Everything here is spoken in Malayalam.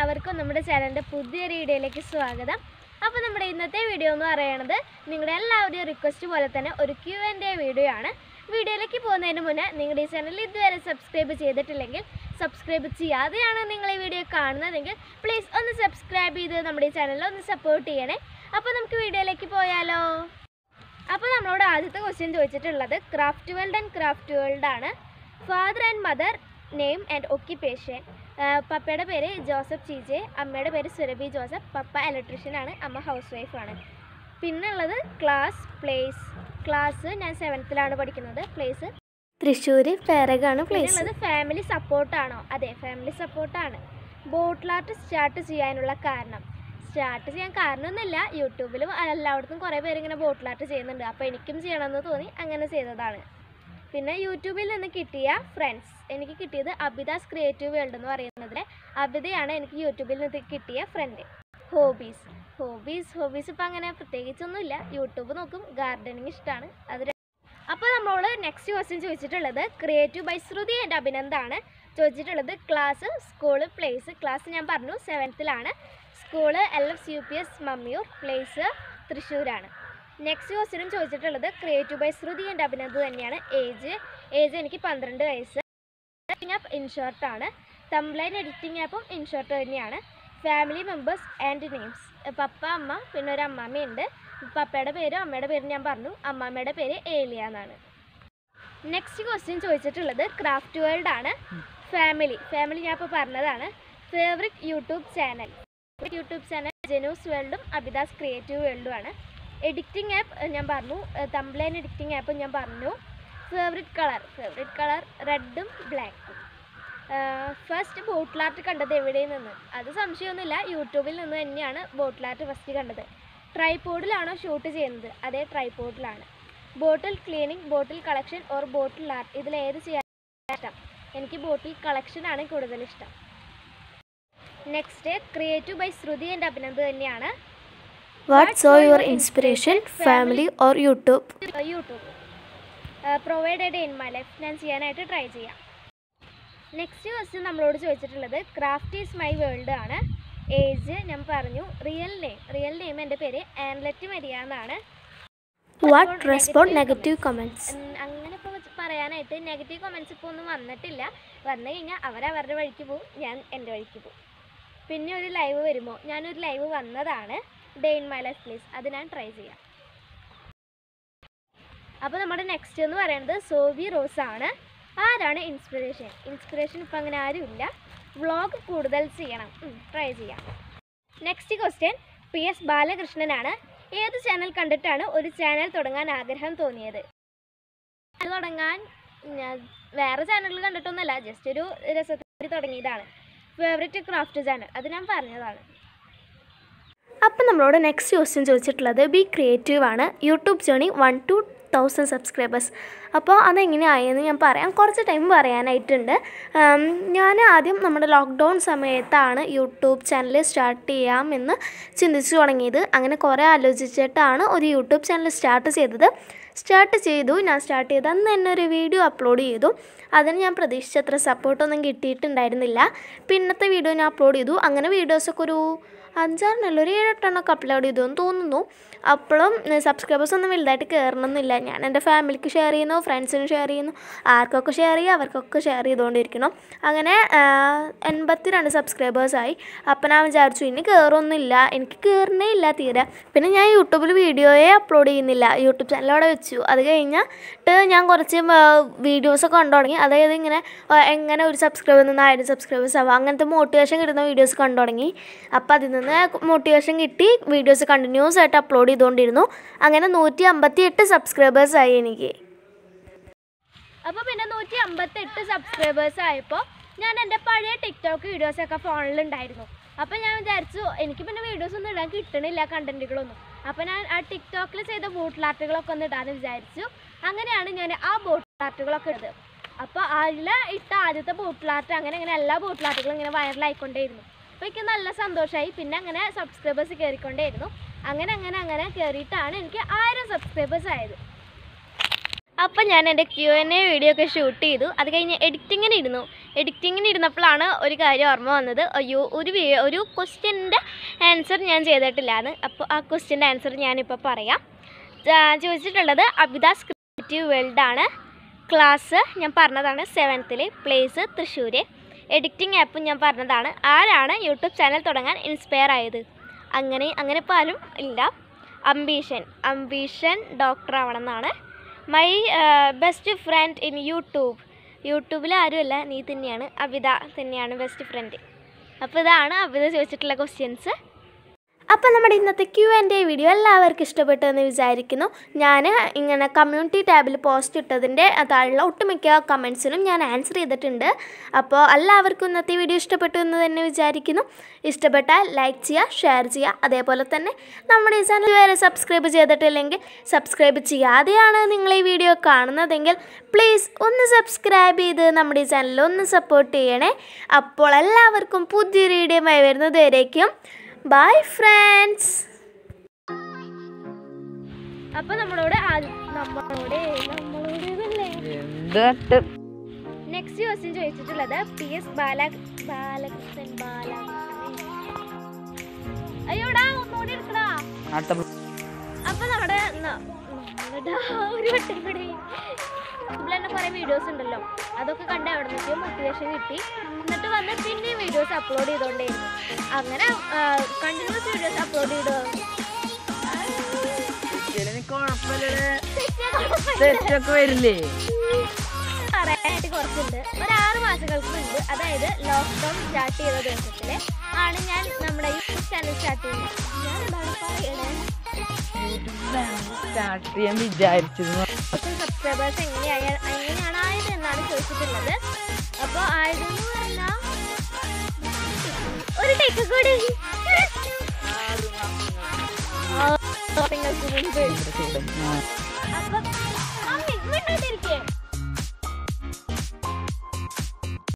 എല്ലാവർക്കും നമ്മുടെ ചാനലിൻ്റെ പുതിയൊരു വീഡിയോയിലേക്ക് സ്വാഗതം അപ്പോൾ നമ്മുടെ ഇന്നത്തെ വീഡിയോ എന്ന് പറയുന്നത് നിങ്ങളുടെ എല്ലാവരുടെയും റിക്വസ്റ്റ് പോലെ തന്നെ ഒരു ക്യു ആൻഡ് എ വീഡിയോ ആണ് വീഡിയോയിലേക്ക് പോകുന്നതിന് മുന്നേ നിങ്ങളുടെ ഈ ചാനൽ ഇതുവരെ സബ്സ്ക്രൈബ് ചെയ്തിട്ടില്ലെങ്കിൽ സബ്സ്ക്രൈബ് ചെയ്യാതെയാണ് നിങ്ങൾ ഈ വീഡിയോ കാണുന്നതെങ്കിൽ പ്ലീസ് ഒന്ന് സബ്സ്ക്രൈബ് ചെയ്ത് നമ്മുടെ ഈ ചാനലിൽ ഒന്ന് സപ്പോർട്ട് ചെയ്യണേ അപ്പോൾ നമുക്ക് വീഡിയോയിലേക്ക് പോയാലോ അപ്പോൾ നമ്മളോട് ആദ്യത്തെ ക്വസ്റ്റ്യൻ ചോദിച്ചിട്ടുള്ളത് craft world and craft world ആണ് father and mother name and occupation പപ്പയുടെ പേര് ജോസഫ് ചീജെ അമ്മയുടെ പേര് സുരഭി ജോസഫ് പപ്പ ഇലക്ട്രീഷ്യൻ ആണ് അമ്മ ഹൗസ് വൈഫാണ് പിന്നെ ഉള്ളത് ക്ലാസ് പ്ലേസ് ക്ലാസ് ഞാൻ സെവൻത്തിലാണ് പഠിക്കുന്നത് പ്ലേസ് തൃശ്ശൂർ പേരകാണ് പിന്നെ പ്ലേസ് ഉള്ളത് ഫാമിലി സപ്പോർട്ടാണോ അതെ ഫാമിലി സപ്പോർട്ടാണ് ബോട്ടിൽ ആർട്ട് സ്റ്റാർട്ട് ചെയ്യാനുള്ള കാരണം സ്റ്റാർട്ട് ചെയ്യാൻ കാരണമൊന്നുമില്ല യൂട്യൂബിലും എല്ലായിടത്തും കുറേ പേര് ഇങ്ങനെ ബോട്ടിൽ ആർട്ട് ചെയ്യുന്നുണ്ട് അപ്പോൾ എനിക്കും ചെയ്യണമെന്ന് തോന്നി അങ്ങനെ ചെയ്തതാണ് പിന്നെ യൂട്യൂബിൽ നിന്ന് കിട്ടിയ ഫ്രണ്ട്സ് എനിക്ക് കിട്ടിയത് അബിതാസ് ക്രിയേറ്റീവ് വേൾഡ് എന്ന് പറയുന്നതിലെ അബിതയാണ് എനിക്ക് യൂട്യൂബിൽ നിന്ന് കിട്ടിയ ഫ്രണ്ട് ഹോബീസ് ഹോബീസ് ഹോബീസ് ഇപ്പം അങ്ങനെ പ്രത്യേകിച്ചൊന്നുമില്ല യൂട്യൂബ് നോക്കും ഗാർഡനിങ് ഇഷ്ടമാണ് അത് ര- അപ്പോൾ നമ്മളോട് നെക്സ്റ്റ് ക്വസ്റ്റ്യൻ ചോദിച്ചിട്ടുള്ളത് ക്രിയേറ്റീവ് ബൈ ശ്രുതി ആൻഡ് അഭിനന്ദാണ് ചോദിച്ചിട്ടുള്ളത് ക്ലാസ് സ്കൂള് പ്ലേസ് ക്ലാസ് ഞാൻ പറഞ്ഞു സെവൻത്തിലാണ് school L F U P S Mammiyur place തൃശ്ശൂരാണ് നെക്സ്റ്റ് ക്വസ്റ്റ്യനും ചോദിച്ചിട്ടുള്ളത് creative by Shruthi and Abhinand തന്നെയാണ് ഏജ് ഏജ് എനിക്ക് പന്ത്രണ്ട് വയസ്സ് എഡിറ്റിംഗ് ആപ്പ് ഇൻഷോർട്ടാണ് തംബ്ലൈൻ എഡിറ്റിംഗ് ആപ്പും ഇൻഷോർട്ട് തന്നെയാണ് ഫാമിലി മെമ്പേഴ്സ് ആൻഡ് നെയിംസ് പപ്പ അമ്മ പിന്നെ ഒരു അമ്മാമ്മയുണ്ട് പപ്പയുടെ പേരും അമ്മയുടെ പേരും ഞാൻ പറഞ്ഞു അമ്മാമ്മയുടെ പേര് ഏലിയ എന്നാണ് നെക്സ്റ്റ് ക്വസ്റ്റ്യൻ ചോദിച്ചിട്ടുള്ളത് ക്രാഫ്റ്റ് വേൾഡ് ആണ് ഫാമിലി ഫാമിലി ഞാൻ ഇപ്പോൾ പറഞ്ഞതാണ് favourite YouTube channel YouTube channel Janus വേൾഡും അബിദാസ് ക്രിയേറ്റീവ് വേൾഡും ആണ് എഡിറ്റിംഗ് ആപ്പ് ഞാൻ പറഞ്ഞു തംബ്ലൈൻ എഡിറ്റിംഗ് ആപ്പ് ഞാൻ പറഞ്ഞു ഫേവറേറ്റ് കളർ ഫേവറേറ്റ് കളർ റെഡും ബ്ലാക്കും ഫസ്റ്റ് ബോട്ടിൽ ആർട്ട് കണ്ടത് എവിടെ നിന്ന് അത് സംശയമൊന്നുമില്ല യൂട്യൂബിൽ നിന്ന് തന്നെയാണ് ബോട്ടിൽ ആർട്ട് ഫസ്റ്റ് കണ്ടത് ട്രൈപോഡിലാണോ ഷൂട്ട് ചെയ്യുന്നത് അതേ ട്രൈപോഡിലാണ് bottle cleaning bottle collection or bottle art ഇതിൽ ഏത് ചെയ്യാൻ ഇഷ്ടം എനിക്ക് ബോട്ടിൽ കളക്ഷൻ ആണ് കൂടുതൽ ഇഷ്ടം next creative by Shruthi and Abhinand തന്നെയാണ് what's oh your inspiration family or YouTube YouTube provided in my life ഞാൻ ചെയ്യാനായിട്ട് ട്രൈ ചെയ്യാം നെക്സ്റ്റ് ക്വസ്റ്റ്യൻ നമ്മളോട് ചോദിച്ചിട്ടുള്ളത് ക്രാഫ്റ്റ് ഈസ് മൈ വേൾഡ് ആണ് ഏജ് ഞാൻ പറഞ്ഞു റിയൽ നെയിം റിയൽ നെയിം എൻ്റെ പേര് ആൻലറ്റ് മരിയ എന്നാണ് what respond negative comments um, അങ്ങനെ ഇപ്പോൾ പറയാനായിട്ട് നെഗറ്റീവ് കമൻറ്റ്സ് ഇപ്പോൾ ഒന്നും വന്നിട്ടില്ല വന്നു കഴിഞ്ഞാൽ അവരവരുടെ വഴിക്ക് പോകും ഞാൻ എൻ്റെ വഴിക്ക് പോകും പിന്നെ ഒരു ലൈവ് വരുമ്പോൾ ഞാനൊരു ലൈവ് വന്നതാണ് day in my life please അത് ഞാൻ ട്രൈ ചെയ്യാം അപ്പോൾ നമ്മുടെ നെക്സ്റ്റ് എന്ന് പറയുന്നത് സോവി റോസ് ആണ് ആരാണ് ഇൻസ്പിറേഷൻ ഇൻസ്പിറേഷൻ ഇപ്പം അങ്ങനെ ആരും ഇല്ല വ്ളോഗ് കൂടുതൽ ചെയ്യണം ട്രൈ ചെയ്യാം നെക്സ്റ്റ് ക്വസ്റ്റ്യൻ പി എസ് ബാലകൃഷ്ണനാണ് ഏത് ചാനൽ കണ്ടിട്ടാണ് ഒരു ചാനൽ തുടങ്ങാൻ ആഗ്രഹം തോന്നിയത് അത് തുടങ്ങാൻ ഞാൻ വേറെ ചാനലുകൾ കണ്ടിട്ടൊന്നുമല്ല ജസ്റ്റ് ഒരു രസത്തിന് തുടങ്ങിയതാണ് ഫേവറേറ്റ് ക്രാഫ്റ്റ് ചാനൽ അത് ഞാൻ പറഞ്ഞതാണ് അപ്പം നമ്മളോട് നെക്സ്റ്റ് ക്വസ്റ്റ്യൻ ചോദിച്ചിട്ടുള്ളത് ബി ക്രിയേറ്റീവ് ആണ് YouTube journey one two thousand subscribers അപ്പോൾ അതെങ്ങനെയായെന്ന് ഞാൻ പറയാം കുറച്ച് ടൈം പറയാനായിട്ടുണ്ട് ഉം, ഞാൻ ആദ്യം നമ്മുടെ ലോക്ക്ഡൗൺ സമയത്താണ് യൂട്യൂബ് ചാനൽ സ്റ്റാർട്ട് ചെയ്യാമെന്ന് ചിന്തിച്ചു തുടങ്ങിയത് അങ്ങനെ കുറേ ആലോചിച്ചിട്ടാണ് ഒരു യൂട്യൂബ് ചാനൽ സ്റ്റാർട്ട് ചെയ്തത് സ്റ്റാർട്ട് ചെയ്തു ഞാൻ സ്റ്റാർട്ട് ചെയ്ത് അന്ന് തന്നെ ഒരു വീഡിയോ അപ്ലോഡ് ചെയ്തു അതിന് ഞാൻ പ്രതീക്ഷിച്ചത്ര സപ്പോർട്ടൊന്നും കിട്ടിയിട്ടുണ്ടായിരുന്നില്ല പിന്നത്തെ വീഡിയോ ഞാൻ അപ്ലോഡ് ചെയ്തു അങ്ങനെ വീഡിയോസൊക്കെ ഒരു അഞ്ചാറിനല്ല ഒരു ഏഴെട്ടെണ്ണമൊക്കെ അപ്ലോഡ് ചെയ്തു എന്ന് തോന്നുന്നു അപ്പോഴും സബ്സ്ക്രൈബേഴ്സ് ഒന്നും വലുതായിട്ട് കയറണമെന്നില്ല ഞാൻ എൻ്റെ ഫാമിലിക്ക് ഷെയർ ചെയ്യുന്നു ഫ്രണ്ട്സിന് ഷെയർ ചെയ്യുന്നു ആർക്കൊക്കെ ഷെയർ ചെയ്യുക അവർക്കൊക്കെ ഷെയർ ചെയ്തുകൊണ്ടിരിക്കണം അങ്ങനെ എൺപത്തി രണ്ട് സബ്സ്ക്രൈബേഴ്സായി അപ്പം ഞാൻ വിചാരിച്ചു ഇനി കയറൊന്നുമില്ല എനിക്ക് കയറുന്നേ ഇല്ല തീരെ പിന്നെ ഞാൻ യൂട്യൂബിൽ വീഡിയോയെ അപ്ലോഡ് ചെയ്യുന്നില്ല യൂട്യൂബ് ചാനലവിടെ വെച്ചു അത് കഴിഞ്ഞിട്ട് ഞാൻ കുറച്ച് വീഡിയോസൊക്കെ കണ്ടു തുടങ്ങി അതായത് ഇങ്ങനെ ആ, എങ്ങനെ ഒരു സബ്സ്ക്രൈബർ നിന്ന് ആയിരം സബ്സ്ക്രൈബേഴ്സ് ആവാം അങ്ങനത്തെ മോട്ടിവേഷൻ കിട്ടുന്ന വീഡിയോസ് കണ്ടു തുടങ്ങി അപ്പോൾ അതിൽ നിന്ന് മോട്ടിവേഷൻ കിട്ടി വീഡിയോസ് കണ്ടിന്യൂസ് ആയിട്ട് അപ്ലോഡ് ചെയ്തുകൊണ്ടിരുന്നു അങ്ങനെ നൂറ്റി അമ്പത്തി എട്ട് സബ്സ്ക്രൈബേഴ്സ് ആയി എനിക്ക് അപ്പോൾ പിന്നെ നൂറ്റി അമ്പത്തെട്ട് സബ്സ്ക്രൈബേഴ്സ് ആയപ്പോൾ ഞാൻ എൻ്റെ പഴയ ടിക്ടോക്ക് വീഡിയോസൊക്കെ ഫോണിലുണ്ടായിരുന്നു അപ്പോൾ ഞാൻ വിചാരിച്ചു എനിക്ക് പിന്നെ വീഡിയോസ് ഒന്നും ഇടാൻ കിട്ടണില്ല കണ്ടൻറ്റുകളൊന്നും അപ്പോൾ ഞാൻ ആ ടിക്ടോക്കിൽ ചെയ്ത ബോട്ടിൽ ആർട്ടുകളൊക്കെ ഒന്ന് ഇടാമെന്ന് വിചാരിച്ചു അങ്ങനെയാണ് ഞാൻ ആ ബോട്ടിൽ ആർട്ടുകളൊക്കെ ഇട്ടത് അപ്പോൾ അതിൽ ഇട്ട ആദ്യത്തെ ബോട്ടിൽ ആർട്ട് അങ്ങനെ അങ്ങനെ എല്ലാ ബോട്ടിൽ ആർട്ടുകളും ഇങ്ങനെ വൈറലായിക്കൊണ്ടേയിരുന്നു അപ്പോൾ എനിക്ക് നല്ല സന്തോഷമായി പിന്നെ അങ്ങനെ സബ്സ്ക്രൈബേഴ്സ് കയറിക്കൊണ്ടേയിരുന്നു അങ്ങനെ അങ്ങനെ അങ്ങനെ കയറിയിട്ടാണ് എനിക്ക് ആയിരം സബ്സ്ക്രൈബേഴ്സ് ആയത് അപ്പം ഞാൻ എൻ്റെ ക്യു എൻ എ വീഡിയോ ഒക്കെ ഷൂട്ട് ചെയ്തു അത് കഴിഞ്ഞ് എഡിറ്റിങ്ങിന് ഇരുന്നു എഡിറ്റിങ്ങിന് ഇരുന്നപ്പോഴാണ് ഒരു കാര്യം ഓർമ്മ വന്നത് അയ്യോ ഒരു വീ ഒരു ക്വസ്റ്റ്യൻ്റെ ആൻസർ ഞാൻ ചെയ്തിട്ടില്ലാന്ന് അപ്പോൾ ആ ക്വസ്റ്റ്യൻ്റെ ആൻസർ ഞാനിപ്പോൾ പറയാം ആ, ചോദിച്ചിട്ടുള്ളത് അബിദാസ് ക്രിയേറ്റീവ് വേൾഡ് ആണ് ക്ലാസ് ഞാൻ പറഞ്ഞതാണ് സെവൻത്തിൽ പ്ലേസ് തൃശ്ശൂർ എഡിറ്റിംഗ് ആപ്പ് ഞാൻ പറഞ്ഞതാണ് ആരാണ് യൂട്യൂബ് ചാനൽ തുടങ്ങാൻ ഇൻസ്പയർ ആയത് അങ്ങനെ അങ്ങനെ ഇപ്പോൾ ആരും ഇല്ല അംബീഷൻ അംബീഷൻ ഡോക്ടർ ആവണം എന്നാണ് my best friend in YouTube യൂട്യൂബിൽ ആരുമല്ല നീ തന്നെയാണ് അബിത തന്നെയാണ് ബെസ്റ്റ് ഫ്രണ്ട് അപ്പോൾ ഇതാണ് അബിത ചോദിച്ചിട്ടുള്ള ക്വസ്റ്റ്യൻസ് അപ്പോൾ നമ്മുടെ ഇന്നത്തെ ക്യു ആൻഡ് എ വീഡിയോ എല്ലാവർക്കും ഇഷ്ടപ്പെട്ടു എന്ന് വിചാരിക്കുന്നു ഞാൻ ഇങ്ങനെ കമ്മ്യൂണിറ്റി ടാബിൽ പോസ്റ്റ് ഇട്ടതിൻ്റെ താഴെയുള്ള ഒട്ടുമിക്ക കമൻസിനും ഞാൻ ആൻസർ ചെയ്തിട്ടുണ്ട് അപ്പോൾ എല്ലാവർക്കും ഇന്നത്തെ വീഡിയോ ഇഷ്ടപ്പെട്ടു എന്ന് തന്നെ വിചാരിക്കുന്നു ഇഷ്ടപ്പെട്ടാൽ ലൈക്ക് ചെയ്യുക ഷെയർ ചെയ്യുക അതേപോലെ തന്നെ നമ്മുടെ ഈ ചാനൽ വരെ സബ്സ്ക്രൈബ് ചെയ്തിട്ടില്ലെങ്കിൽ സബ്സ്ക്രൈബ് ചെയ്യാതെയാണ് നിങ്ങൾ ഈ വീഡിയോ കാണുന്നതെങ്കിൽ പ്ലീസ് ഒന്ന് സബ്സ്ക്രൈബ് ചെയ്ത് നമ്മുടെ ഈ ചാനൽ ഒന്ന് സപ്പോർട്ട് ചെയ്യണേ അപ്പോൾ എല്ലാവർക്കും പുതിയൊരു വീഡിയോയുമായി വരുന്നത് വരേക്കും ബൈ ഫ്രണ്ട്സ് അപ്പോൾ നമ്മളോട് ആ- നമ്മളോട് നമ്മളോട് ഇതല്ലേ എന്ത് നെക്സ്റ്റ് ക്വസ്റ്റ്യൻ ചോദിച്ചിട്ടുള്ളത് പി എസ് ബാല ബാലകൃഷ്ണൻ ബാലകൃഷ്ണൻ അയ്യോടാ ഒന്നുകൂടി എടുക്കടാ അടുത്ത അപ്പൊ നമ്മുടെ ന- നമ്മളുടെ ഒരു വട്ടം കൂടി ഇതിൽ തന്നെ കുറേ വീഡിയോസ് ഉണ്ടല്ലോ അതൊക്കെ കണ്ട് അവിടെ നിന്നൊക്കെ മോട്ടിവേഷൻ കിട്ടി എന്നിട്ട് വന്ന് പിന്നെ വീഡിയോസ് അപ്ലോഡ് ചെയ്തോണ്ടേയിരുന്നു അങ്ങനെ കണ്ടിന്യൂസ് വീഡിയോസ് അപ്ലോഡ് ചെയ്തു തെറ്റൊക്കെ വരില്ലേ പറയാനായിട്ട് കുറച്ചുണ്ട് ഒരു ആറ് മാസങ്ങൾക്ക് മുൻപ് അതായത് ലോക്ക്ഡൗൺ സ്റ്റാർട്ട് ചെയ്ത ദിവസത്തില് ആണ് ഞാൻ നമ്മുടെ യൂട്യൂബ് ചാനൽ സ്റ്റാർട്ട് ചെയ്യുന്നത് ഞാൻ എന്താണ് പറയണേ സ്റ്റാർട്ട് ചെയ്യാൻ വിചാരിച്ചിരുന്നു സബ്സ്ക്രൈബേഴ്സ് എങ്ങനെയായ എങ്ങനെയാണ് ആയത് എന്നാണ് ചോദിച്ചിട്ടുള്ളത് അപ്പോൾ ആയതെന്ന് പറഞ്ഞാൽ ഒരു ടേക്ക് കൂടി ആ, നിങ്ങൾക്ക് മുൻപ് അപ്പം മമ്മി, മിണ്ടരുത്.